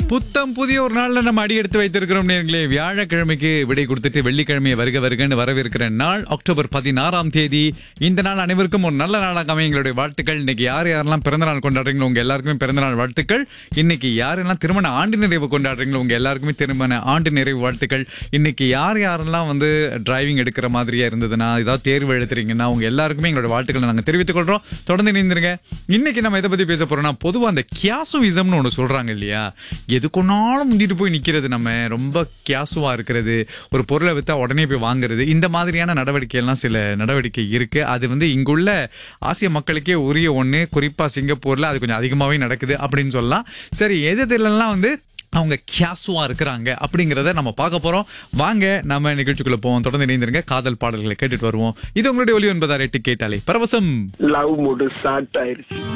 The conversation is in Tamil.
புத்தம் புதிய ஒரு நாள்ல நம்ம அடி எடுத்து வைத்திருக்கிறோம் நேர்களே வியாழக்கிழமைக்கு விடை கொடுத்துட்டு வெள்ளிக்கிழமையை வருக வருகன்னு வரவிருக்கிற நாள் அக்டோபர் பதினாறாம் தேதி இந்த நாள் அனைவருக்கும் ஒரு நல்ல நாளாக அமைய எங்களுடைய வாழ்த்துக்கள் இன்னைக்கு யார் யாரெல்லாம் பிறந்த நாள் கொண்டாடுறீங்களோ உங்க எல்லாருக்குமே பிறந்த நாள் வாழ்த்துக்கள் இன்னைக்கு யாரெல்லாம் திருமண ஆண்டு நிறைவு கொண்டாடுறீங்களோ உங்க எல்லாருக்குமே திருமண ஆண்டு நிறைவு வாழ்த்துக்கள் இன்னைக்கு யார் யாரெல்லாம் வந்து டிரைவிங் எடுக்கிற மாதிரியா இருந்ததுன்னா ஏதாவது தேர்வு எழுதுறீங்கன்னா உங்க எல்லாருக்குமே எங்களோட வாழ்த்துக்களை நாங்க தெரிவித்துக் கொள்றோம் தொடர்ந்து இணைந்திருங்க இன்னைக்கு நம்ம எதை பத்தி பேச போறோம்னா பொதுவா அந்த கியாசுவிசம்னு ஒண்ணு சொல்றாங்க இல்லையா எது கொண்டாலும் முந்திட்டு போய் நிக்கிறது நம்ம ரொம்ப கியாசுவா இருக்கிறது ஒரு பொருளை வித்தா உடனே போய் வாங்குறது இந்த மாதிரியான நடவடிக்கை எல்லாம் சில நடவடிக்கை இருக்கு அது வந்து இங்குள்ள ஆசிய மக்களுக்கே உரிய ஒண்ணு குறிப்பா சிங்கப்பூர்ல அது கொஞ்சம் அதிகமாவே நடக்குது அப்படின்னு சொல்லலாம் சரி எது எதுலெல்லாம் வந்து அவங்க கியாசுவா இருக்கிறாங்க அப்படிங்கறத நம்ம பார்க்க போறோம் வாங்க நம்ம நிகழ்ச்சிக்குள்ள போவோம் தொடர்ந்து இணைந்திருங்க காதல் பாடல்களை கேட்டுட்டு வருவோம் இது உங்களுடைய ஒலி ஒன்பதாயிரம் எட்டு கேட்டாலே பரவசம் லவ் மூடு ஸ்டார்ட் ஆயிருச்சு